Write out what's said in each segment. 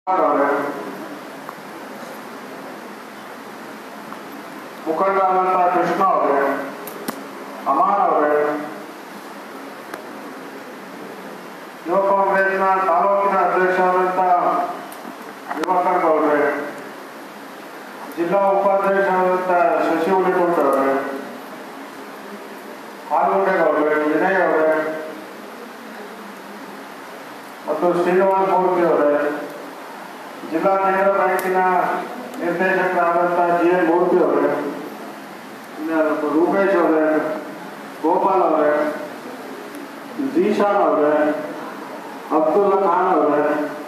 ಅವರೇ ಮುಖಂಡರಾದಂಥ ಕೃಷ್ಣ ಅವರೇ ಅಮಾನ್ ಅವರೇ ಯುವ ಕಾಂಗ್ರೆಸ್ನ ತಾಲೂಕಿನ ಅಧ್ಯಕ್ಷರಾದಂಥ ದಿವಾಕರ್ ಗೌಡ್ರೆ ಜಿಲ್ಲಾ ಉಪಾಧ್ಯಕ್ಷರಾದಂಥ ಶಶಿ ಉಳಿಗುಂಟ ಅವರೇ ಆಲೂಟೇಗೌಡ್ರೆ ವಿನಯ್ ಅವರೇ ಮತ್ತು ಶ್ರೀನಿವಾಸ ಮೂರ್ತಿ ಅವರೇ ಜಿಲ್ಲಾ ನೇರ ಬ್ಯಾಂಕಿನ ನಿರ್ದೇಶಕರಾದಂಥ ಜಿ ಎನ್ ಮೂರ್ತಿ ಅವರೇ ಇನ್ಯಾರಪ್ಪ ರೂಪೇಶ್ ಅವರೇ ಗೋಪಾಲ್ ಅವರೇ ಜೀಶಾನ್ ಅವರೇ ಅಬ್ದುಲ್ಲಾ ಖಾನ್ ಅವರೇ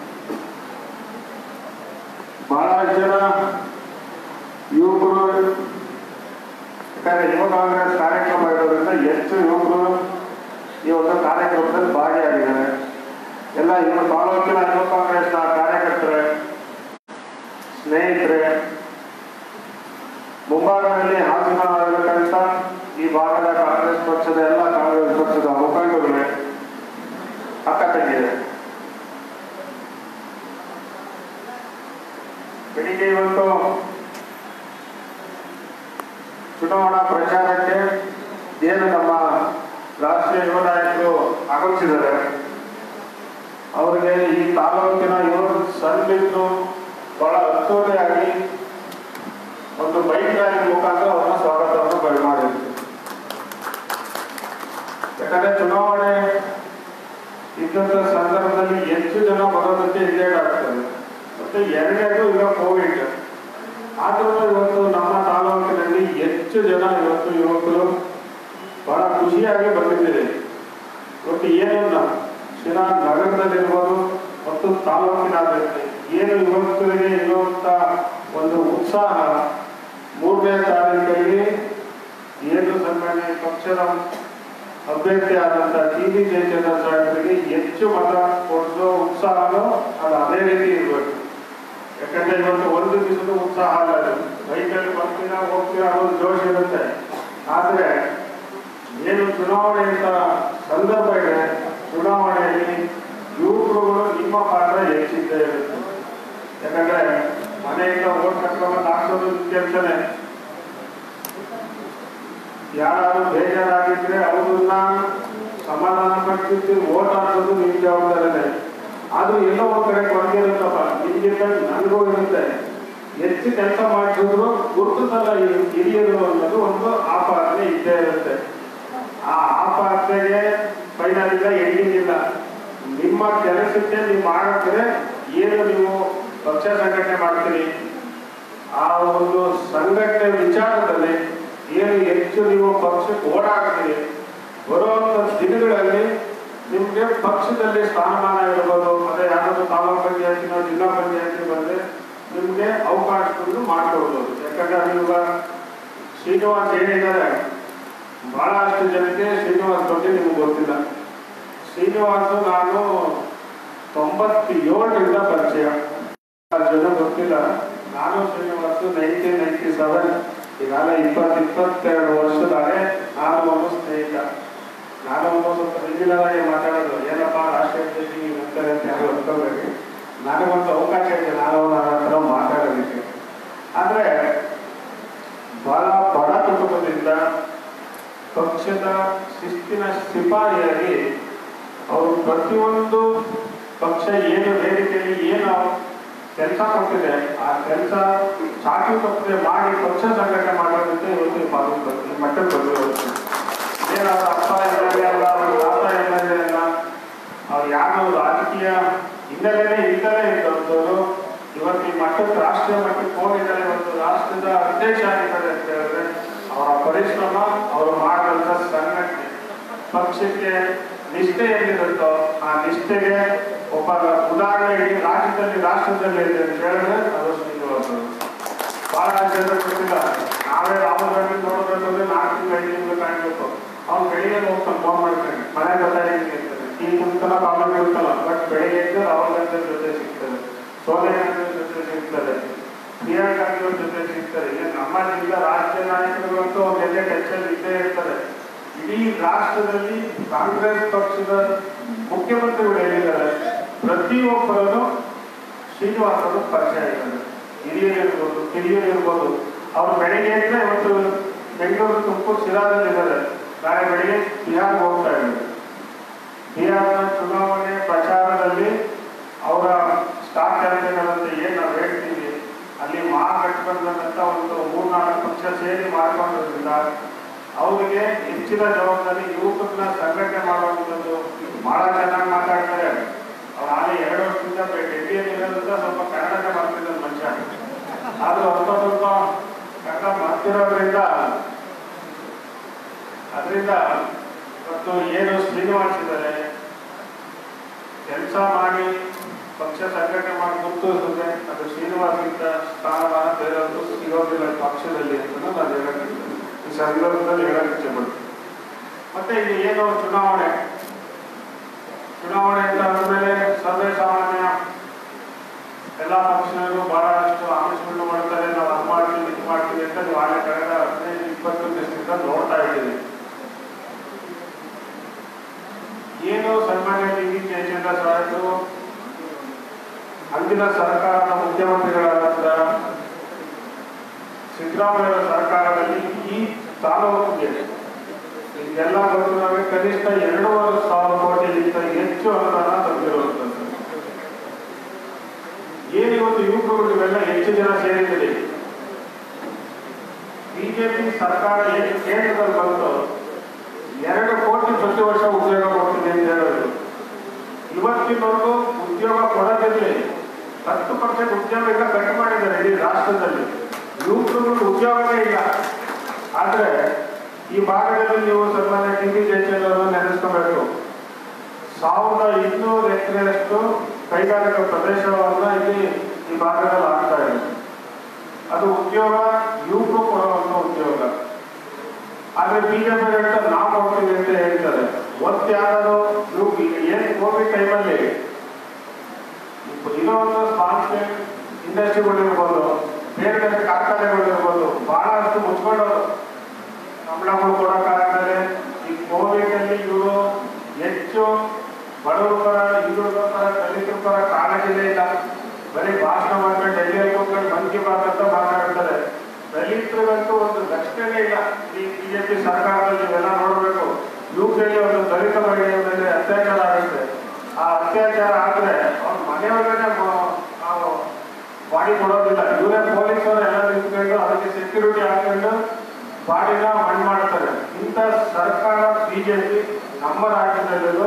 ಬಹಳಷ್ಟು ಜನ ಯುವಕರು ಯಾಕಂದ್ರೆ ಯುವ ಕಾಂಗ್ರೆಸ್ ಕಾರ್ಯಕ್ರಮ ಇರೋದ್ರಿಂದ ಹೆಚ್ಚು ಯುವಕರು ಈ ಒಂದು ಕಾರ್ಯಕ್ರಮದಲ್ಲಿ ಭಾಗಿಯಾಗಿದ್ದಾರೆ ಎಲ್ಲ ಇನ್ನು ತಾಲೂಕಿನ ಯುವ ಕಾಂಗ್ರೆಸ್ನ ಕಾರ್ಯಕರ್ತರೆ ಸ್ನೇಹಿತರೆ ಮುಂಭಾಗದಲ್ಲಿ ಹಾಸನವಾಗಿರ್ತಕ್ಕಂಥ ಈ ಭಾಗದ ಕಾಂಗ್ರೆಸ್ ಪಕ್ಷದ ಎಲ್ಲ ಕಾಂಗ್ರೆಸ್ ಪಕ್ಷದ ಮುಖಂಡರುಗಳೇ ಅಕ್ಕ ತಂಗಿದೆ ಬೆಳಿಗ್ಗೆ ಇವತ್ತು ಚುನಾವಣಾ ಪ್ರಚಾರಕ್ಕೆ ಏನು ನಮ್ಮ ರಾಷ್ಟ್ರೀಯ ಯುವ ನಾಯಕರು ಆಗಮಿಸಿದ್ದಾರೆ ಅವರಿಗೆ ಈ ತಾಲೂಕಿನ ಯುವಕರು ಸಲ್ಲಿದ್ದು ಬಹಳ ಅಚ್ಚುಕಟ್ಟಾಗಿ ಒಂದು ಬೈಕ್ ರ್ಯಾಲಿ ಮುಖಾಂತರ ಅವರ ಸ್ವಾಗತವನ್ನು ಬರಮಾಡಿದ್ರು ಯಾಕಂದ್ರೆ ಚುನಾವಣೆ ಇದ್ದಂಥ ಸಂದರ್ಭದಲ್ಲಿ ಹೆಚ್ಚು ಜನ ಬರೋದಕ್ಕೆ ಹಿರಿಯಾಗಿ ಆಗ್ತದೆ ಮತ್ತೆ ಎರಡನೇದು ಈಗ ಕೋವಿಡ್ ಆದ್ರೂ ಇವತ್ತು ನಮ್ಮ ತಾಲೂಕಿನಲ್ಲಿ ಹೆಚ್ಚು ಜನ ಇವತ್ತು ಯುವಕರು ಬಹಳ ಖುಷಿಯಾಗಿ ಬಂದಿದ್ದೀರಿ ಇವತ್ತು ಏನಿಲ್ಲ ಶಿರಾ ನಗರದಲ್ಲಿರ್ಬೋದು ಮತ್ತು ತಾಲೂಕಿನಾದ್ಯಂತ ಏನು ಯುವಕರಿಗೆ ಇರುವಂತ ಒಂದು ಉತ್ಸಾಹ ಮೂರನೇ ತಾರೀಕಲ್ಲಿ ಏನು ಸಂಘಟನೆ ಪಕ್ಷದ ಅಭ್ಯರ್ಥಿ ಆದಂತ ಟಿ ಬಿ ಜಯಚಂದ್ರ ಸಾಹೇಬರಿಗೆ ಹೆಚ್ಚು ಮತ ಕೊಡಿಸೋ ಉತ್ಸಾಹನೂ ಅದು ಅದೇ ರೀತಿ ಇರಬೇಕು ಯಾಕಂದ್ರೆ ಇವತ್ತು ಒಂದು ದಿವಸದ ಉತ್ಸಾಹ ಅಲ್ಲ ಅದು ಬೈಕಲ್ಲಿ ಬರ್ತೀರಾ ಹೋಗ್ತೀರಾ ಅನ್ನೋದು ಜೋಶ್ ಇರುತ್ತೆ ಆದ್ರೆ ಏನು ಚುನಾವಣೆ ಅಂತ ಸಂದರ್ಭ ಇದೆ ಚುನಾವಣೆಯಲ್ಲಿ ಯುವಕರುಗಳು ನಿಮ್ಮ ಪಾತ್ರ ಹೆಚ್ಚಿದ್ದೇ ಇರುತ್ತೆ ಯಾಕಂದ್ರೆ ಮನೆಯಿಂದ ಓಟ್ ಕಟ್ಕೊಂಡು ಹಾಕ್ಸೋದು ಕೆಲಸನೇ ಯಾರಾದ್ರೂ ಬೇಜಾರಾಗಿದ್ರೆ ಅವ್ರನ್ನ ಸಮಾಧಾನ ಪಡಿಸಿ ಓಟ್ ಹಾಕೋದು ನಿಮ್ ಜವಾಬ್ದಾರಿನೇ ಆದ್ರೂ ಎಲ್ಲೋ ಒಂದ್ ಕಡೆ ಕೊರಗೆ ಇರುತ್ತಪ್ಪ ನಿಮ್ಗಿಂತ ನನಗೂ ಇರುತ್ತೆ ಹೆಚ್ಚು ಕೆಲಸ ಮಾಡಿಸಿದ್ರು ಗುರುತಿಸಲ್ಲ ಈ ಹಿರಿಯರು ಅನ್ನೋದು ಒಂದು ಆಪಾದನೆ ಇದ್ದೇ ಇರುತ್ತೆ ಆ ಆಪಾದನೆಗೆ ಫೈನಲ್ ಇಲ್ಲ ಎಂಡಿಂಗ್ ಇಲ್ಲ ನಿಮ್ಮ ಕೆಲಸಕ್ಕೆ ನೀವು ಮಾಡಿದ್ರೆ ಏನು ನೀವು ಪಕ್ಷ ಸಂಘಟನೆ ಮಾಡ್ತೀರಿ ಆ ಒಂದು ಸಂಘಟನೆ ವಿಚಾರದಲ್ಲಿ ಏನು ಹೆಚ್ಚು ನೀವು ಪಕ್ಷಕ್ಕೆ ಓಡಾಡ್ತೀರಿ ಬರುವಂತ ದಿನಗಳಲ್ಲಿ ನಿಮ್ಗೆ ಪಕ್ಷದಲ್ಲಿ ಸ್ಥಾನಮಾನ ಇರ್ಬೋದು ಅದೇ ಯಾರಾದ್ರೂ ತಾಲೂಕು ಪಂಚಾಯತಿನ ಜಿಲ್ಲಾ ಪಂಚಾಯತಿ ಬಂದ್ರೆ ನಿಮ್ಗೆ ಅವಕಾಶಗಳನ್ನು ಮಾಡ್ಕೊಡ್ಬೋದು ಯಾಕಂದ್ರೆ ಇವಾಗ ಶ್ರೀನಿವಾಸ್ ಹೇಳಿದ್ದಾರೆ ಬಹಳಷ್ಟು ಜನಕ್ಕೆ ಶ್ರೀನಿವಾಸ್ ಬಗ್ಗೆ ನಿಮ್ಗೆ ಗೊತ್ತಿಲ್ಲ ಶ್ರೀನಿವಾಸ್ ನಾನು ತೊಂಬತ್ತೇಳರಿಂದ ಪರಿಚಯ ಜನ ಗೊತ್ತಿಲ್ಲ ನಾನು ಶ್ರೀನಿವಾಸ್ ನೈನ್ಟೀನ್ ನೈನ್ಟಿ ಸೆವೆನ್ ಈಗಾಗಲೇ ಇಪ್ಪತ್ತು ಇಪ್ಪತ್ತೆರಡು ವರ್ಷದಾಗೆ ನಾನು ಒಬ್ಬ ಸ್ನೇಹಿತ ನಾನು ಒಬ್ಬ ಸ್ವಲ್ಪ ರೆಗ್ಯುಲರ್ ಆಗಿ ಮಾತಾಡೋದು ಏನಪ್ಪ ರಾಷ್ಟ್ರೀಯ ಅಧ್ಯಕ್ಷ ಅಂತಾರೆ ಅಂತ ಯಾರು ಅನ್ಕೋಬೇಕು ನನಗೊಂದು ಅವಕಾಶ ಇದೆ ನಾನು ನನ್ನ ಹತ್ರ ಮಾತಾಡೋದಕ್ಕೆ ಆದ್ರೆ ಬಹಳ ಬಡ ಕುಟುಂಬದಿಂದ ಪಕ್ಷದ ಶಿಸ್ತಿನ ಸಿಪಾಯಿಯಾಗಿ ಅವರು ಪ್ರತಿಯೊಂದು ಪಕ್ಷ ಏನು ವೇದಿಕೆಯಲ್ಲಿ ಏನು ಕೆಲಸ ಕೊಟ್ಟಿದೆ ಆ ಕೆಲಸ ಚಾಟಿ ತಪ್ಪದೆ ಮಾಡಿ ಪಕ್ಷ ಸಂಘಟನೆ ಮಾಡೋದಕ್ಕೆ ಇವತ್ತು ಈ ಪಾಲು ಈ ಮಟ್ಟಕ್ಕೆ ಬಂದಿರೋದು ಏನಾದ್ರು ಅಪ್ಪ ಇದ್ದಾರೆ ಅಲ್ಲ ಅವ್ರ ತಾತ ಇದ್ದಾರೆ ಅಲ್ಲ ಅವ್ರು ಯಾರು ರಾಜಕೀಯ ಹಿನ್ನೆಲೆನೇ ಇಲ್ಲದೇ ಇದ್ದವರು ಇವತ್ತು ಈ ಮಟ್ಟಕ್ಕೆ ರಾಷ್ಟ್ರೀಯ ಮಟ್ಟಕ್ಕೆ ಹೋಗಿದ್ದಾರೆ ಇವತ್ತು ರಾಷ್ಟ್ರದ ಅಧ್ಯಕ್ಷ ಆಗಿದ್ದಾರೆ ಅಂತ ಹೇಳಿದ್ರೆ ಅವರ ಪರಿಶ್ರಮ ಅವರು ಮಾಡಿದಂಥ ಸಂಘಟನೆ ಪಕ್ಷಕ್ಕೆ ನಿಷ್ಠೆ ಏನಿರುತ್ತೋ ಆ ನಿಷ್ಠೆಗೆ ಒಬ್ಬ ಉದಾಹರಣೆ ಇಡೀ ರಾಜ್ಯದಲ್ಲಿ ರಾಷ್ಟ್ರದಲ್ಲಿ ಇದೆ ಅಂತ ಹೇಳಿದ್ರೆ ಅದು ಶ್ರೀನಿವಾಸ ಬಹಳ ಜನ ಗೊತ್ತಿಲ್ಲ ನಾವೇ ರಾಹುಲ್ ಗಾಂಧಿ ನೋಡ್ಬೇಕು ಅಂದ್ರೆ ನಾಲ್ಕು ತಿಂಗಳು ಐದು ತಿಂಗಳು ಕಾಯ್ಬೇಕು ಅವ್ನು ಬೆಳಿಗ್ಗೆ ಹೋಗ್ತಾನೆ ಫೋನ್ ಮಾಡ್ತಾನೆ ಮನೆ ಗೊತ್ತಾಗಿರ್ತಾರೆ ಈ ಕುಂತಲ್ಲ ಕಾಮೆಂಟ್ ಇರ್ತಲ್ಲ ಬಟ್ ಬೆಳಿಗ್ಗೆ ಎದ್ದು ರಾಹುಲ್ ಗಾಂಧಿ ಅವ್ರ ಜೊತೆ ಸಿಗ್ತಾರೆ ಸೋನಿಯಾ ಗಾಂಧಿ ಅವ್ರ ಜೊತೆ ಸಿಗ್ತಾರೆ ಪ್ರಿಯಾಂಕಾ ಗಾಂಧಿ ಅವ್ರ ಜೊತೆ ಸಿಗ್ತಾರೆ ಈಗ ನಮ್ಮ ಜಿಲ್ಲಾ ರಾಜ್ಯ ನಾಯಕರುಗಳಂತೂ ಅವ್ರಿಗೆಲ್ಲ ಟೆನ್ಷನ್ ಇದ್ದೇ ಇರ್ತಾರೆ ಇಡೀ ರಾಷ್ಟ್ರದಲ್ಲಿ ಕಾಂಗ್ರೆಸ್ ಪಕ್ಷದ ಮುಖ್ಯಮಂತ್ರಿಗಳು ಹೇಳಿದ್ದಾರೆ ಪ್ರತಿಯೊಬ್ಬರನ್ನು ಶ್ರೀನಿವಾಸ್ ಅವರು ಪರಿಚಯ ಇದ್ದಾರೆ ಹಿರಿಯರು ಇರ್ಬೋದು ಕಿರಿಯರು ಇರ್ಬೋದು ಅವರು ಬೆಳಿಗ್ಗೆ ಅಂದ್ರೆ ಇವತ್ತು ಬೆಂಗಳೂರು ತುಮಕೂರು ಶಿರಾದಲ್ಲಿ ಇದ್ದಾರೆ ನಾಳೆ ಬೆಳಿಗ್ಗೆ ಬಿಹಾರ್ಗೆ ಹೋಗ್ತಾ ಇದ್ದಾರೆ ಬಿಹಾರ್ನ ಚುನಾವಣೆ ಪ್ರಚಾರದಲ್ಲಿ ಅವರ ಸ್ಟಾರ್ ಕ್ಯಾಂಪೇನರ್ ಅಂತ ಏನು ನಾವು ಹೇಳ್ತೀವಿ ಅಲ್ಲಿ ಮಹಾಗಠಬಂಧನ್ ಅಂತ ಒಂದು ಮೂರ್ನಾಲ್ಕು ಪಕ್ಷ ಸೇರಿ ಮಾಡ್ಕೊಂಡಿರೋದ್ರಿಂದ ಅವರಿಗೆ ಹೆಚ್ಚಿನ ಜವಾಬ್ದಾರಿ ಯುವಕರನ್ನ ಸಂಘಟನೆ ಮಾಡುವಂಥದ್ದು ಬಹಳ ಚೆನ್ನಾಗಿ ಮಾತಾಡ್ತಾರೆ ಅವ್ರು ಅಲ್ಲಿ ಎರಡು ವರ್ಷದಿಂದ ಡೆಲ್ಲಿಯಲ್ಲಿ ಇರೋದ್ರಿಂದ ಸ್ವಲ್ಪ ಕನ್ನಡನೇ ಮಾಡ್ತಿದ್ದಾರೆ ಮನುಷ್ಯ ಆದ್ರೂ ಅಲ್ಪ ಸ್ವಲ್ಪ ಕನ್ನಡ ಮಾಡ್ತಿರೋದ್ರಿಂದ ಅದರಿಂದ ಮತ್ತು ಏನು ಶ್ರೀನಿವಾಸ್ ಇದ್ದಾರೆ ಕೆಲಸ ಮಾಡಿ ಪಕ್ಷ ಸಂಘಟನೆ ಮಾಡಿ ಮುಂದುವರಿಸಿದ್ರೆ ಅದು ಶ್ರೀನಿವಾಸಗಿಂತ ಸ್ಥಾನಮಾನ ಬೇರೆಯವರು ಸಿಗೋದಿಲ್ಲ ಪಕ್ಷದಲ್ಲಿ ಅಂತ ನಾನು ಹೇಳಕ್ಕೆ ಈ ಸಂದರ್ಭದಲ್ಲಿ ಹೇಳಕ್ಕೆ ಇಚ್ಛೆಪಡ್ತೀನಿ ಮತ್ತೆ ಇದು ಏನು ಚುನಾವಣೆ ಚುನಾವಣೆ ಅಂತ ಅಂದಮೇಲೆ ಸರ್ವೇ ಸಾಮಾನ್ಯ ಎಲ್ಲ ಪಕ್ಷಗಳು ಬಹಳಷ್ಟು ಆಮಿಷಗಳು ಮಾಡ್ತಾರೆ ನಾವು ಅದು ಮಾಡ್ತೀವಿ ಇದು ಮಾಡ್ತೀವಿ ಅಂತ ನೀವು ಆಗಲೇ ಕಳೆದ ಹದಿನೈದು ಇಪ್ಪತ್ತು ದಿವಸದಿಂದ ನೋಡ್ತಾ ಇದ್ದೀವಿ ಏನು ಸನ್ಮಾನ್ಯ ಡಿ ವಿ ಜಯಚಂದ್ರ ಸಾಹೇಬರು ಅಂದಿನ ಸರ್ಕಾರದ ಮುಖ್ಯಮಂತ್ರಿಗಳಾದಂಥ ಸಿದ್ದರಾಮಯ್ಯ ಸರ್ಕಾರದಲ್ಲಿ ಈ ತಾಲೂಕಿಗೆ ಇದೆಲ್ಲ ಗೊತ್ತು ನಮಗೆ ಕನಿಷ್ಠ ಎರಡೂವರೆ ಸಾವಿರ ಕೋಟಿಗಿಂತ ಹೆಚ್ಚು ಅನುದಾನ ತಂದಿರುವಂಥದ್ದು ಏನು ಇವತ್ತು ಯುವಕರು ಇವೆಲ್ಲ ಹೆಚ್ಚು ಜನ ಸೇರಿದ್ದೀರಿ ಬಿಜೆಪಿ ಸರ್ಕಾರ ಏನು ಕೇಂದ್ರದಲ್ಲಿ ಬಂತು ಎರಡು ಕೋಟಿ ಪ್ರತಿ ವರ್ಷ ಉದ್ಯೋಗ ಕೊಡ್ತೀನಿ ಅಂತ ಹೇಳೋದು ಇವತ್ತಿನವರೆಗೂ ಉದ್ಯೋಗ ಕೊಡದಿರಲಿ ಹತ್ತು ಪರ್ಸೆಂಟ್ ಉದ್ಯೋಗ ಈಗ ಕಟ್ ಮಾಡಿದ್ದಾರೆ ಇಡೀ ರಾಷ್ಟ್ರದಲ್ಲಿ ಯುವಕರುಗಳು ಉದ್ಯೋಗವೇ ಇಲ್ಲ ಆದರೆ ಈ ಭಾಗದಲ್ಲಿ ನೀವು ಸನ್ಮಾನ್ಯ ಟಿ ವಿ ಜಯಚಂದ್ರ ನೆನೆಸ್ಕೋಬೇಕು ಸಾವಿರದ ಇನ್ನೂರು ಎಕರೆಯಷ್ಟು ಕೈಗಾರಿಕಾ ಪ್ರದೇಶವನ್ನ ಇಲ್ಲಿ ಈ ಭಾಗದಲ್ಲಿ ಆಗ್ತಾ ಇದೆ ಅದು ಉದ್ಯೋಗ ಯುವಕರು ಕೊಡುವಂತ ಉದ್ಯೋಗ ಆದ್ರೆ ಬಿಜೆಪಿ ಹೇಳ್ತಾರೆ ನಾವು ಕೊಡ್ತೀವಿ ಅಂತ ಹೇಳ್ತಾರೆ ಒತ್ತು ಯಾರು ಯುವಕ ಏನ್ ಕೋವಿಡ್ ಟೈಮಲ್ಲಿ ಇರೋ ಒಂದು ಸ್ಪಾನ್ಸರ್ ಇಂಡಸ್ಟ್ರಿಗಳಿರ್ಬೋದು ಬೇರೆ ಬೇರೆ ಕಾರ್ಖಾನೆಗಳಿರ್ಬೋದು ಬಹಳಷ್ಟು ಮುಚ್ಕೊಂಡವರು ಸಂಬಳಗಳು ಕೊಡೋಕ್ಕಾಗದೆ ಈ ಕೋವಿಡ್ ಅಲ್ಲಿ ಇವರು ಹೆಚ್ಚು ಬಡವರ ಪರ ಹಿಂದುಳಿದ ಪರ ದಲಿತರ ಪರ ಕಾಳಜಿನೇ ಇಲ್ಲ ಬರೀ ಭಾಷಣ ಮಾಡ್ಕೊಂಡು ಡೆಲ್ಲಿಯಲ್ಲಿ ಹೋಗ್ಕೊಂಡು ಮನ್ ಕಿ ಬಾತ್ ಅಂತ ಮಾತಾಡ್ತಾರೆ ದಲಿತರಿಗಂತೂ ಒಂದು ರಕ್ಷಣೆ ಇಲ್ಲ ಈ ಬಿಜೆಪಿ ಸರ್ಕಾರದಲ್ಲಿ ಇವೆಲ್ಲ ನೋಡಬೇಕು ಯುಪಿಯಲ್ಲಿ ಒಂದು ದಲಿತ ಮಹಿಳೆಯ ಮೇಲೆ ಅತ್ಯಾಚಾರ ಆಗುತ್ತೆ ಆ ಅತ್ಯಾಚಾರ ಆದ್ರೆ ಅವ್ರ ಮನೆಯೊಳಗಡೆ ನಾವು ಬಾಡಿ ಕೊಡೋದಿಲ್ಲ ಇವರೇ ಪೊಲೀಸರು ಎಲ್ಲ ನಿಂತ್ಕೊಂಡು ಅದಕ್ಕೆ ಸೆಕ್ಯೂರಿಟಿ ಹಾಕೊಂಡು ಬಾಡಿನ ಮಣ್ಣು ಮಾಡ್ತಾರೆ ಇಂಥ ಸರ್ಕಾರ ಬಿಜೆಪಿ ನಮ್ಮ ರಾಜ್ಯದಲ್ಲಿರೋ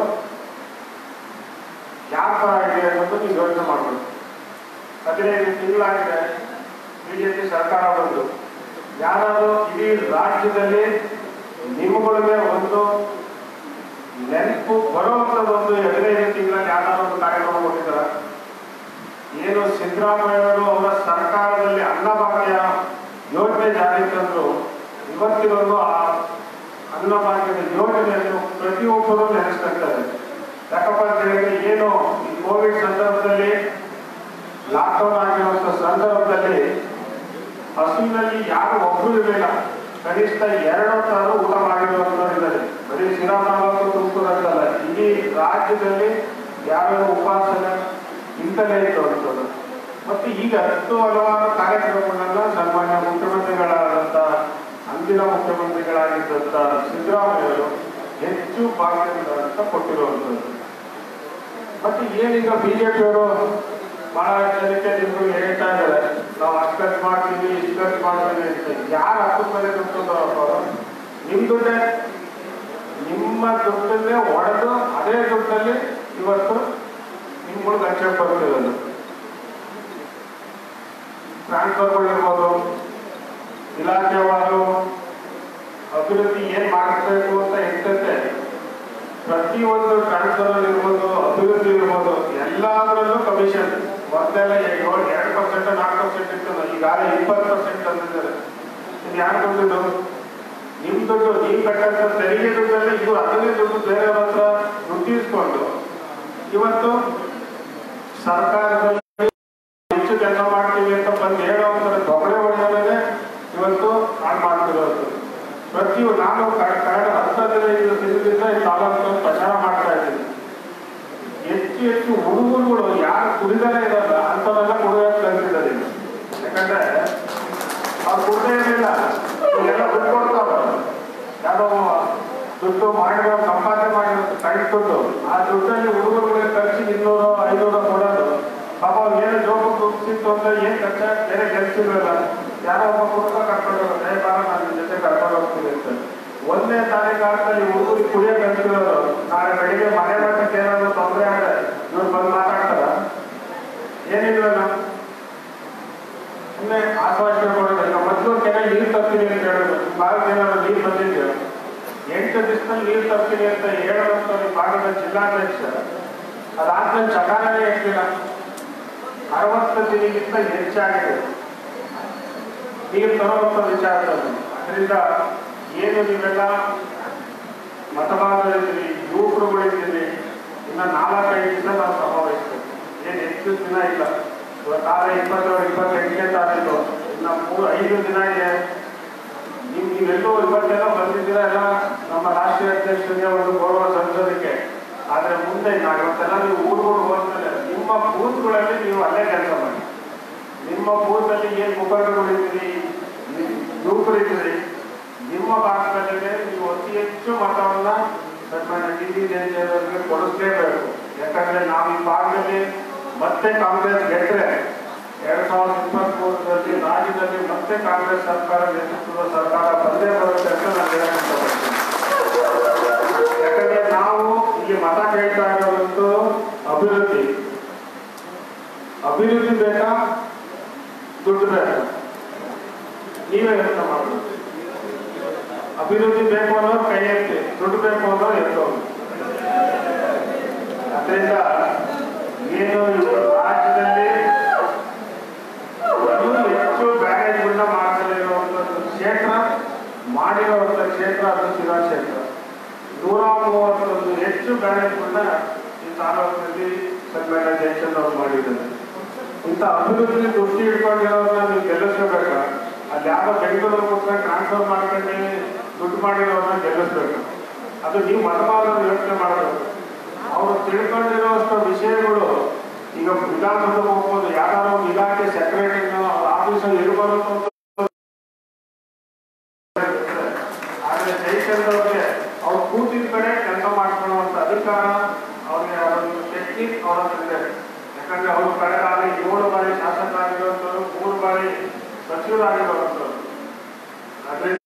ಯಾವ ಥರ ಇದೆ ಅನ್ನೋದು ನೀವು ಯೋಚನೆ ಮಾಡಬೇಕು ಹದಿನೈದು ತಿಂಗಳಾಗಿದೆ ಬಿಜೆಪಿ ಸರ್ಕಾರ ಬಂದು ಯಾರಾದರೂ ಇಡೀ ರಾಜ್ಯದಲ್ಲಿ ನಿಮ್ಮಗಳಿಗೆ ಒಂದು ನೆನಪು ಬರುವಂಥದ್ದು ಒಂದು ಹದಿನೈದು ತಿಂಗಳಲ್ಲಿ ಯಾವ್ದಾದ್ರು ಒಂದು ಕಾರ್ಯಕ್ರಮ ಕೊಟ್ಟಿದ್ದಾರೆ ಏನು ಸಿದ್ದರಾಮಯ್ಯವರು ಅವರ ಸರ್ಕಾರದಲ್ಲಿ ಅನ್ನಭಾಗ್ಯ ಯೋಜನೆ ಜಾರಿ ತಂದ್ರು ಇವತ್ತಿನವರೆಗೂ ಆ ಅನ್ನಭಾಗ್ಯದ ಯೋಜನೆಯನ್ನು ಪ್ರತಿಯೊಬ್ಬರು ನೆನೆಸ್ಕೊಳ್ತಾರೆ ಯಾಕಪ್ಪ ಅಂತ ಹೇಳಿದ್ರೆ ಏನು ಈ ಕೋವಿಡ್ ಸಂದರ್ಭದಲ್ಲಿ ಲಾಕ್ಡೌನ್ ಆಗಿರುವಂಥ ಸಂದರ್ಭದಲ್ಲಿ ಹಸುವಿನಲ್ಲಿ ಯಾರು ಒಬ್ಬರು ಇರಲಿಲ್ಲ ಕನಿಷ್ಠ ಎರಡು ತಾನು ಊಟ ಮಾಡಿರುವಂಥವ್ರು ಇದ್ದಾರೆ ಬರೀ ಶಿರಾ ತಾಲೂಕು ತುಮಕೂರು ಅಂತಲ್ಲ ಇಡೀ ರಾಜ್ಯದಲ್ಲಿ ಯಾವ್ಯಾವ ಉಪಾಸನೆ ಇಂತಲೇ ಇರುವಂಥದ್ದು ಮತ್ತು ಈಗ ಹತ್ತು ಹಲವಾರು ಕಾರ್ಯಕ್ರಮಗಳನ್ನ ಸನ್ಮಾನ್ಯ ಮುಖ್ಯಮಂತ್ರಿಗಳಾದಂಥ ಅಂದಿನ ಮುಖ್ಯಮಂತ್ರಿಗಳಾಗಿದ್ದಂಥ ಸಿದ್ದರಾಮಯ್ಯವರು ಹೆಚ್ಚು ಭಾಗ್ಯದಿಂದ ಕೊಟ್ಟಿರುವಂಥದ್ದು ಮತ್ತು ಏನೀಗ ಬಿಜೆಪಿಯವರು ಬಹಳ ಜನಕ್ಕೆ ನಿಮ್ಗೆ ಹೇಳ್ತಾ ಇದ್ದಾರೆ ನಾವು ಅಷ್ಟು ಖರ್ಚು ಮಾಡ್ತೀವಿ ಇಷ್ಟು ಖರ್ಚು ಮಾಡ್ತೀವಿ ಅಂತ ಯಾರು ಹಕ್ಕದ ಮೇಲೆ ದುಡ್ಡು ಅವರು ನಿಮ್ಮ ದುಡ್ಡೇ ನಿಮ್ಮ ದುಡ್ಡನ್ನೇ ಒಡೆದು ಅದೇ ದುಡ್ಡಲ್ಲಿ ಇವತ್ತು ನಿಮ್ಗಳು ಖರ್ಚು ಬರ್ತಿರೋದು ಟ್ರಾನ್ಸ್ಫರ್ಗಳಿರ್ಬೋದು ಇಲಾಖೆವಾರು ಅಭಿವೃದ್ಧಿ ಏನ್ ಮಾಡಬೇಕು ಅಂತ ಇರ್ತೈತೆ ಪ್ರತಿಯೊಂದು ಟ್ರಾನ್ಸ್ಫರ್ ಇರ್ಬೋದು ಅಭಿವೃದ್ಧಿ ಇರ್ಬೋದು ಎಲ್ಲದರಲ್ಲೂ ಕಮಿಷನ್ ಮೊದಲೆಲ್ಲ ಏಳು ಎರಡು ಪರ್ಸೆಂಟ್ ನಾಲ್ಕು ಪರ್ಸೆಂಟ್ ಇರ್ತದೆ ಈಗಾಗಲೇ ಇಪ್ಪತ್ತು ಪರ್ಸೆಂಟ್ ಅಂದಿದ್ದಾರೆ ಇದು ಯಾರು ದುಡ್ಡು ನಿಮ್ ದುಡ್ಡು ನೀವು ಕಟ್ಟಂತ ತೆರಿಗೆ ದುಡ್ಡಲ್ಲಿ ಇವರು ಅದನ್ನೇ ದುಡ್ಡು ಬೇರೆಯವ್ರ ಹತ್ರ ದುಡ್ಡು ಇಸ್ಕೊಂಡು ಇವತ್ತು ಸರ್ಕಾರದಲ್ಲಿ ಹೆಚ್ಚು ಕೆಲಸ ಮಾಡ್ತೀವಿ ಅಂತ ಬಂದು ಹೇಳೋವಂಥದ್ದು ತೊಗಡೆ ಹೊಡೆಯೋದೇ ಇವತ್ತು ಹಾಳು ಮಾಡ್ತಿರೋದು ಪ್ರತಿಯೊಂದು ನಾನು ಕ- ಕಳೆದ ಹತ್ತು ಹದಿನೈದು ದಿನದಿಂದ ಈ ತಾಲೂಕು ಪ್ರಚಾರ ಮಾಡ್ತಾ ಇದ್ದೀನಿ ಹೆಚ್ಚು ಹೆಚ್ಚು ಹುಡುಗರುಗಳು ಯಾರು ಕುಡಿದಲೇ ಇರಲ್ಲ ಅಂಥವ್ರ ದುಡ್ಡು ಮಾಡಿರೋ ಸಂಪಾದನೆ ಮಾಡಿರೋ ಕಳಿಸ್ಕೊಟ್ಟು ಆ ದುಡ್ಡಲ್ಲಿ ಹುಡುಗರುಗಳಿಗೆ ಖರ್ಚು ಇನ್ನೂರು ಐನೂರು ಕೊಡೋದು ಪಾಪ ಅವ್ರು ಏನು ಜೋಬು ದುಡ್ಡು ಅಂತ ಏನು ಖರ್ಚ ಬೇರೆ ಕೆಲಸ ಇರಲ್ಲ ಯಾರೋ ಒಬ್ಬ ಹುಡುಗ ಕರ್ಕೊಂಡು ಹೋಗೋದು ಏ ಬಾರ ನಾನು ನಿನ್ ಜೊತೆ ಕರ್ಕೊಂಡು ಹೋಗ್ತೀನಿ ಅಂತ ಒಂದನೇ ತಾರೀಕಾಲದಲ್ಲಿ ಹುಡುಗರಿಗೆ ಕುಡಿಯೋ ಕಲ್ತಿರೋರು ನಾಳೆ ಬೆಳಿಗ್ಗೆ ಮನೆ ಮಟ್ಟಕ್ಕೆ ಏನಾದ್ರು ತೊಂದರೆ ಆದ್ರೆ ಇವ್ರು ಬಂದು ಮಾತಾಡ್ತಾರ ಏನಿಲ್ವಲ್ಲ ಸುಮ್ಮನೆ ಆಶ್ವಾಸನೆ ಕೊಡೋದು ಈಗ ಮೊದಲು ಕೆರೆ ನೀರು ತರ್ತೀನಿ ಅಂತ ಹೇಳೋದು ಭಾಗಕ್ಕೆ ಏನಾದ್ರು ನೀರು ಬಂದಿದ್ದೀವಿ ಎಂಟು ದಿವಸದಲ್ಲಿ ನೀರು ತರ್ತೀನಿ ಅಂತ ಹೇಳುವಂತ ಈ ಭಾಗದ ಜಿಲ್ಲಾಧ್ಯಕ್ಷ ಅದಾದ್ಮೇಲೆ ಚಕಾರನೇ ಇಟ್ಟಿಲ್ಲ ಅರವತ್ತು ದಿನಕ್ಕಿಂತ ಹೆಚ್ಚಾಗಿದೆ ನೀರು ತರುವಂತ ವಿಚಾರದಲ್ಲಿ ಅದರಿಂದ ಏನು ನೀವೆಲ್ಲ ಮತಬಾಂಧವರಿದ್ದೀರಿ ಯುವಕರುಗಳಿದ್ದೀರಿ ಇನ್ನು ನಾಲ್ಕೈದು ದಿವಸ ನಾವು ಸಮಾವೇಶಬೇಕು ಏನು ಹೆಚ್ಚು ದಿನ ಇಲ್ಲ ಇವತ್ತಾದ್ರೆ ಇಪ್ಪತ್ತೇಳು ಇಪ್ಪತ್ತೆಂಟನೇ ತಾರೀಕು ಇನ್ನು ಮೂರು ಐದು ದಿನ ಇದೆ ನೀವು ನೀವೆಲ್ಲೋ ಇವತ್ತೆಲ್ಲ ಬಂದಿದ್ದೀರಾ ಎಲ್ಲ ನಮ್ಮ ರಾಷ್ಟ್ರೀಯ ಅಧ್ಯಕ್ಷರಿಗೆ ಒಂದು ಗೌರವ ಸಲ್ಲಿಸೋದಕ್ಕೆ ಆದರೆ ಮುಂದೆ ನಾವು ಇವತ್ತೆಲ್ಲ ನೀವು ಊರುಗಳು ಹೋದ್ಮೇಲೆ ನಿಮ್ಮ ಬೂತ್ಗಳಲ್ಲಿ ನೀವು ಅಲ್ಲೇ ಕೆಲಸ ಮಾಡಿ ನಿಮ್ಮ ಬೂತಲ್ಲಿ ಏನು ಮುಖಂಡರುಗಳಿದ್ದೀರಿ ಯುವಕರಿದ್ದೀರಿ ನಿಮ್ಮ ಭಾಗದಲ್ಲೇ ನೀವು ಅತಿ ಹೆಚ್ಚು ಮತವನ್ನ ಸನ್ಮಾನ್ಯ ಡಿ ಡಿ ಜಯಂತಿಯವರಿಗೆ ಕೊಡಿಸ್ಲೇಬೇಕು ಯಾಕಂದ್ರೆ ನಾವು ಈ ಭಾಗದಲ್ಲಿ ಮತ್ತೆ ಕಾಂಗ್ರೆಸ್ ಗೆದ್ರೆ ಎರಡ್ ಸಾವಿರದ ಇಪ್ಪತ್ತ್ ಮೂರರಲ್ಲಿ ರಾಜ್ಯದಲ್ಲಿ ಮತ್ತೆ ಕಾಂಗ್ರೆಸ್ ಸರ್ಕಾರ ನೇತೃತ್ವದ ಸರ್ಕಾರ ಬಂದೇ ಬರುತ್ತೆ ಅಂತ ನಾನು ಹೇಳಕ್ ಇಷ್ಟಪಡ್ತೀನಿ ಯಾಕಂದ್ರೆ ನಾವು ಇಲ್ಲಿ ಮತ ಕೇಳ್ತಾ ಇರೋದಂತೂ ಅಭಿವೃದ್ಧಿ ಅಭಿವೃದ್ಧಿ ಬೇಕಾ ದುಡ್ಡು ಬೇಕಾ ನೀವೇ ಯೋಚನೆ ಮಾಡಬೇಕು ಅಭಿವೃದ್ಧಿ ಬೇಕು ಅನ್ನೋರು ಕೈ ಎತ್ತಿ ದುಡ್ಡು ಬೇಕು ಅನ್ನೋರು ಎತ್ತೋದು ಅದರಿಂದ ಏನು ಈ ರಾಜ್ಯದಲ್ಲಿ ಇನ್ನೂ ಹೆಚ್ಚು ಬ್ಯಾರೇಜ್ಗಳನ್ನ ಮಾಡಲಿರುವಂಥದ್ದು ಕ್ಷೇತ್ರ ಮಾಡಿರುವಂಥ ಕ್ಷೇತ್ರ ಅದು ಶಿರಾ ಕ್ಷೇತ್ರ ನೂರ ಮೂವತ್ತೊಂದು ಹೆಚ್ಚು ಬ್ಯಾರೇಜ್ಗಳನ್ನ ಈ ತಾಲೂಕಿನಲ್ಲಿ ಸನ್ಮಾನ್ಯ ಜಯಚಂದ್ರ ಅವರು ಮಾಡಿದ್ದಾರೆ ಇಂಥ ಅಭಿವೃದ್ಧಿ ದೃಷ್ಟಿ ಇಟ್ಕೊಂಡಿರೋದನ್ನ ನೀವು ಗೆಲ್ಲಿಸ್ಕೋಬೇಕಾ ಅಲ್ಲಿ ಯಾರೋ ಬೆಂಗಳೂರು ಕೂತ್ಕೊಂಡು ಟ್ರಾನ್ಸ್ಫರ್ ಮಾಡ್ಕೊಂಡು ದುಡ್ಡು ಮಾಡಿರೋರನ್ನ ಗೆಲ್ಲಿಸ್ಬೇಕು ಅದು ನೀವು ಮತದಾರರು ಯೋಚನೆ ಮಾಡಬೇಕು ಅವರು ತಿಳ್ಕೊಂಡಿರುವಷ್ಟು ವಿಷಯಗಳು ಈಗ ವಿಧಾನಸೌಧಕ್ಕೆ ಹೋಗ್ಬೋದು ಯಾವ್ದಾದ್ರು ಒಂದು ಇಲಾಖೆ ಸೆಕ್ರೆಟರಿನೋ ಅವ್ರ ಆಫೀಸಲ್ಲಿ ಇರಬಾರ್ದು ಅಂತ ಆದ್ರೆ ಜಯಚಂದ್ರ ಅವ್ರಿಗೆ ಅವ್ರು ಕೂತಿದ ಕಡೆ ಕೆಲಸ ಮಾಡ್ಕೊಳ್ಳುವಂತ ಅಧಿಕಾರ ಅವ್ರಿಗೆ ಅವರೊಂದು ಟೆಕ್ನಿಕ್ ಅವರ ಹತ್ರ ಇದೆ ಯಾಕಂದ್ರೆ ಅವರು ಕಳೆದ ಬಾರಿ ಏಳು ಬಾರಿ ಶಾಸಕರಾಗಿರುವಂಥವ್ರು ಮೂರು ಬಾರಿ ಸಚಿವರಾಗಿರುವಂಥವ್ರು ಅದರಿಂದ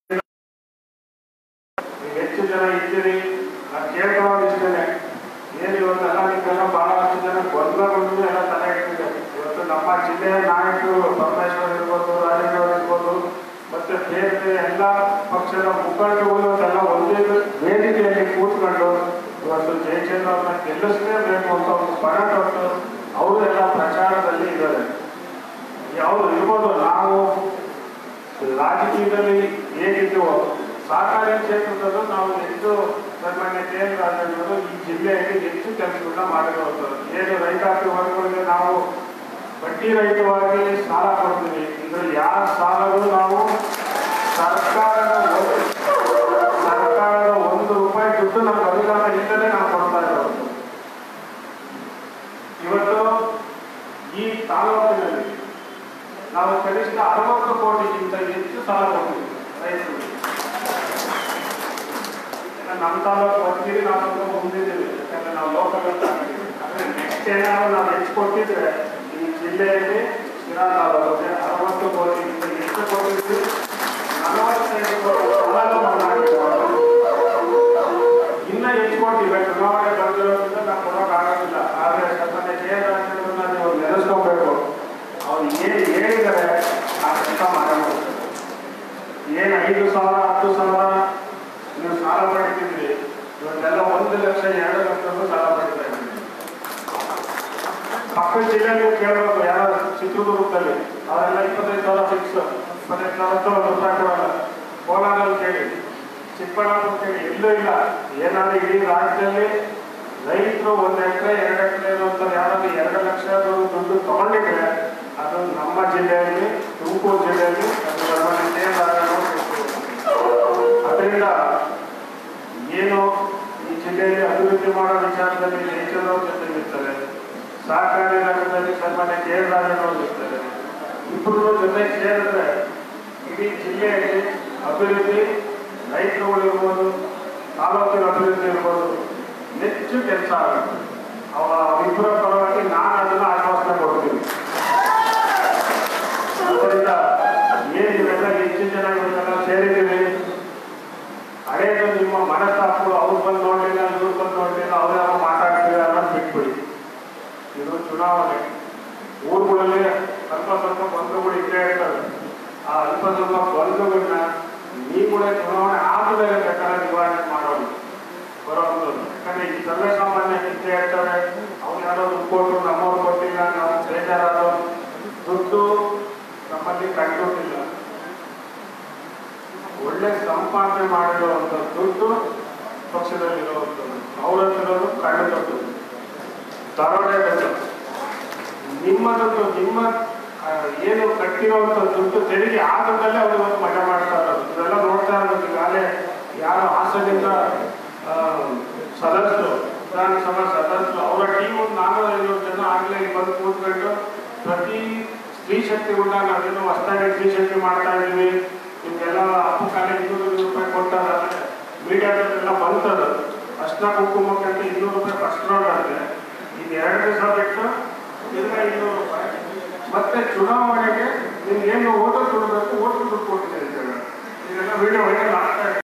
ನೀವು ಹೆಚ್ಚು ಜನ ಇದ್ದೀರಿ ನಾನು ಕೇಳ್ಕೊಳ್ಳೋದು ಇಷ್ಟೇನೆ ಏನು ಇವತ್ತೆಲ್ಲ ನಿಮ್ಗೆಲ್ಲ ಬಹಳಷ್ಟು ಜನ ಗೊಂದಲಗೊಂಡು ಎಲ್ಲ ತಲೆ ಇಟ್ಟಿದೆ ಇವತ್ತು ನಮ್ಮ ಜಿಲ್ಲೆಯ ನಾಯಕರು ಪರಮೇಶ್ವರ್ ಇರ್ಬೋದು ರಾಜೇಂದ್ರ ಇರ್ಬೋದು ಮತ್ತೆ ಬೇರೆ ಬೇರೆ ಎಲ್ಲ ಪಕ್ಷದ ಮುಖಂಡರುಗಳು ಇವತ್ತೆಲ್ಲ ಒಂದೇ ವೇದಿಕೆಯಲ್ಲಿ ಕೂತ್ಕೊಂಡು ಇವತ್ತು ಜಯಚಂದ್ರ ಅವ್ರನ್ನ ಗೆಲ್ಲಿಸಲೇಬೇಕು ಅಂತ ಒಂದು ಪಣ ತೊಟ್ಟು ಅವರು ಎಲ್ಲ ಪ್ರಚಾರದಲ್ಲಿ ಇದ್ದಾರೆ ಅವರು ಇರ್ಬೋದು ನಾವು ರಾಜಕೀಯದಲ್ಲಿ ಹೇಗಿದ್ದೀವೋ ಸಹಕಾರಿ ಕ್ಷೇತ್ರದಲ್ಲೂ ನಾವು ಹೆಚ್ಚು ಸನ್ಮಾನ್ಯ ಕೆ ಎನ್ ರಾಜೇಂದ್ರರು ಈ ಜಿಲ್ಲೆಯಲ್ಲಿ ಹೆಚ್ಚು ಕೆಲಸಗಳನ್ನ ಮಾಡಿರುವಂಥದ್ದು ಏನು ರೈತಾಪಿ ವರ್ಗಗಳಿಗೆ ನಾವು ಬಡ್ಡಿ ರಹಿತವಾಗಿ ಸಾಲ ಕೊಡ್ತೀವಿ ಇದ್ರಲ್ಲಿ ಯಾವ ಸಾಲಗಳು ನಾವು ಸರ್ಕಾರದ ಒಂದು ಸರ್ಕಾರದ ಒಂದು ರೂಪಾಯಿ ದುಡ್ಡು ನಮ್ಮ ಅನುದಾನ ಇಲ್ಲದೆ ನಾವು ಕೊಡ್ತಾ ಇರೋದು ಇವತ್ತು ಈ ತಾಲೂಕಿನಲ್ಲಿ ನಾವು ಕನಿಷ್ಠ ಅರವತ್ತು ಕೋಟಿಗಿಂತ ಹೆಚ್ಚು ಸಾಲ ಕೊಡ್ತೀವಿ ರೈತರಿಗೆ ಯಾಕಂದ್ರೆ ನಮ್ಮ ತಾಲೂಕು ಬರ್ತೀವಿ ನಾವು ಸ್ವಲ್ಪ ಮುಂದಿದ್ದೀವಿ ಯಾಕಂದ್ರೆ ನಾವು ಲೋಕಲ್ ಅಂತ ಹಾಕಿದ್ದೀವಿ ಆದರೆ ನೆಕ್ಸ್ಟ್ ಏನಾದ್ರು ನಾವು ಹೆಚ್ಚು ಕೊಟ್ಟಿದ್ರೆ ಈ ಜಿಲ್ಲೆಯಲ್ಲಿ ಶಿರಾ ತಾಲೂಕಿಗೆ ಅರವತ್ತು ಕೋಟಿಗಿಂತ ಹೆಚ್ಚು ಕೊಟ್ಟಿದ್ವಿ ನಲವತ್ತೈದು ಕೋಟಿ ಸಾಲ ನಾವು ಮಾಡಿದ್ದೀವಿ. ಇನ್ನ ಹೆಚ್ಚು ಕೊಟ್ಟಿವೆ ಚುನಾವಣೆ ಬಂದಿರೋದ್ರಿಂದ ನಾವು ಕೊಡೋಕ್ಕಾಗೋದಿಲ್ಲ ಆದರೆ ಸನ್ಮಾನ್ಯ ಕೆ ರಾಜೇಂದ್ರನ್ನ ನೀವು ನೆನೆಸ್ಕೋಬೇಕು ಅವ್ರು ಏನು ಹೇಳಿದ್ದಾರೆ ಆ ಕೆಲಸ ಮಾಡಬೇಕು ಏನು ಐದು ಸಾವಿರ ಹತ್ತು ಸಾವಿರ ನೀವು ಸಾಲ ಪಡಿತಿದ್ರಿ ಇವತ್ತೆಲ್ಲ ಒಂದು ಲಕ್ಷ ಎರಡು ಲಕ್ಷಕ್ಕೂ ಸಾಲ ಪಡಿತಾ ಇದ್ದೀವಿ ಪಕ್ಕದ ಜಿಲ್ಲೆ ನೀವು ಕೇಳಬೇಕು ಯಾರೋ ಚಿತ್ರದುರ್ಗದಲ್ಲಿ ಅವರೆಲ್ಲ ಇಪ್ಪತ್ತೈದು ಸಾವಿರ ಫಿಕ್ಸ್ ಇಪ್ಪತ್ತೈದು ಸಾವಿರ ಅಂತ ಒಂದು ರೂಪಾಯಿ ಕೊಡಲ್ಲ ಕೋಲಾರಲ್ಲಿ ಕೇಳಿ ಚಿಕ್ಕಬಳ್ಳಾಪುರ ಕೇಳಿ ಎಲ್ಲೂ ಇಲ್ಲ ಏನಾದ್ರು ಇಡೀ ರಾಜ್ಯದಲ್ಲಿ ರೈತರು ಒಂದು ಎಕರೆ ಎರಡು ಎಕರೆ ಇರುವಂತ ಯಾರಾದ್ರೂ ಎರಡು ಲಕ್ಷ ದುಡ್ಡು ತಗೊಂಡಿದ್ರೆ ಅದು ನಮ್ಮ ಜಿಲ್ಲೆಯಲ್ಲಿ ತುಮಕೂರು ಜಿಲ್ಲೆಯಲ್ಲಿ ಅದು ಸನ್ಮಾನ್ಯ ಕೆ. ರಾಜೇಂದ್ರ ಅದರಿಂದ ಏನು ಈ ಜಿಲ್ಲೆಯಲ್ಲಿ ಅಭಿವೃದ್ಧಿ ಮಾಡೋ ವಿಚಾರದಲ್ಲಿ ನೇಚರ್ ಜೊತೆ ಇರ್ತಾರೆ ಸಹಕಾರಿ ರಂಗದಲ್ಲಿ ಸನ್ಮಾನ್ಯ ಕೆ ಎಲ್ ರಾಜೇಂದ್ರ ಇರ್ತಾರೆ ಇಬ್ಬರು ಜೊತೆ ಸೇರಿದ್ರೆ ಇಡೀ ಜಿಲ್ಲೆಯಲ್ಲಿ ಅಭಿವೃದ್ಧಿ ರೈತರುಗಳಿರ್ಬೋದು ತಾಲೂಕಿನ ಅಭಿವೃದ್ಧಿ ಇರ್ಬೋದು ಹೆಚ್ಚು ಕೆಲಸ ಆಗುತ್ತೆ ಅವ ಇಬ್ಬರ ಪರವಾಗಿ ನಾನು ಅದನ್ನು ಆಶ್ವಾಸನೆ ಕೊಡ್ತೀನಿ ಅದರಿಂದ ಏನು ಇವೆಲ್ಲ ಹೆಚ್ಚು ಜನ ಇವರೆಲ್ಲ ಸೇರಿದ್ದೀವಿ ಹಳೇದು ನಿಮ್ಮ ಮನಸ್ತಾಪಗಳು ಅವ್ರು ಬಂದು ನೋಡಲಿಲ್ಲ ಇವ್ರು ಬಂದು ನೋಡಲಿಲ್ಲ ಅವ್ರ್ಯಾವ ಮಾತಾಡ್ತೀವಿ ಅನ್ನೋದು ಬಿಟ್ಬಿಡಿ ಇದು ಚುನಾವಣೆ ಊರುಗಳಲ್ಲಿ ಸ್ವಲ್ಪ ಸ್ವಲ್ಪ ಗೊಂದಲಗಳು ಇದ್ದೇ ಇರ್ತವೆ ಆ ಅಲ್ಪ ಸ್ವಲ್ಪ ಗೊಂದಲಗಳನ್ನ ನೀವುಗಳೇ ಚುನಾವಣೆ ಆದಮೇಲೆ ಬೇಕಾದ್ರೆ ನಿವಾರಣೆ ಮಾಡೋದು ಬರೋವಂಥದ್ದು ಯಾಕಂದ್ರೆ ಈ ಸರ್ವೇ ಸಾಮಾನ್ಯ ಇದ್ದೇ ಇರ್ತವೆ ಅವ್ರು ಯಾರೋ ದುಡ್ಡು ಕೊಟ್ಟರು ನಮ್ಮವ್ರು ಕೊಟ್ಟಿಲ್ಲ ನಾವು ಬೇಜಾರಾದ್ರು ದುಡ್ಡು ನಮ್ಮಲ್ಲಿ ಕಂಡುಕೊಂಡಿಲ್ಲ ಒಳ್ಳೆ ಸಂಪಾದನೆ ಮಾಡಿರುವಂಥ ದುಡ್ಡು ಪಕ್ಷದಲ್ಲಿರುವಂಥದ್ದು ಅವ್ರ ಹತ್ರ ಇರೋದು ಕಣ್ಣು ದುಡ್ಡು ದರೋಡೆ ದುಡ್ಡು ನಿಮ್ಮ ದುಡ್ಡು ನಿಮ್ಮ ಆ, ಏನು ಕಟ್ಟಿರುವಂಥ ದುಡ್ಡು ತೆರಿಗೆ ಆ ದುಡ್ಡಲ್ಲೇ ಅವ್ರು ಇವತ್ತು ಮಜಾ ಮಾಡ್ತಾ ಇರೋದು ಇದೆಲ್ಲ ನೋಡ್ತಾ ಇರೋದು ಈಗಾಗಲೇ ಯಾರು ಹಾಸನದಿಂದ ಆ, ಸದಸ್ಯರು ವಿಧಾನಸಭಾ ಸದಸ್ಯರು ಅವರ ಟೀಮ್ ಒಂದು ನಾನ್ನೂರ ಐನೂರು ಜನ ಆಗಲೇ ಇಲ್ಲಿ ಬಂದು ಕೂತ್ಕೊಂಡು ಪ್ರತಿ ಸ್ತ್ರೀ ಶಕ್ತಿ ಕೂಡ ನಾವೇನು ಹೊಸದಾಗಿ ಸ್ತ್ರೀ ಶಕ್ತಿ ಮಾಡ್ತಾ ಇದ್ದೀವಿ ನಿಮ್ಗೆಲ್ಲ ಅಪ್ಪು ಕಾಲೇ ಇನ್ನೂರು ರೂಪಾಯಿ ಕೊಟ್ಟಾರೆ ಮೀಡಿಯಾದಲ್ಲೆಲ್ಲ ಬಂತದ ಅರ್ಶನ ಕುಂಕುಮಕ್ಕೆ ಅಂತ ಇನ್ನೂರು ರೂಪಾಯಿ ಫಸ್ಟ್ ರೌಂಡ್ ಅಂತೆ ಈಗ ಎರಡು ದಿವಸ ಬಿಟ್ಟು ಎಲ್ಲ ಇನ್ನೂರು ರೂಪಾಯಿ ಮತ್ತೆ ಚುನಾವಣೆಗೆ ನಿಮ್ಗೆ ಏನು ಓಟು ಕೊಡಬೇಕು ಓಟು ದುಡ್ಡು ಕೊಟ್ಟಿದೆ ಅಂತ ಹೇಳಿ. ಇದೆಲ್ಲ ವಿಡಿಯೋ ವೈರಲ್ ಆಗ್ತಾ ಇದೆ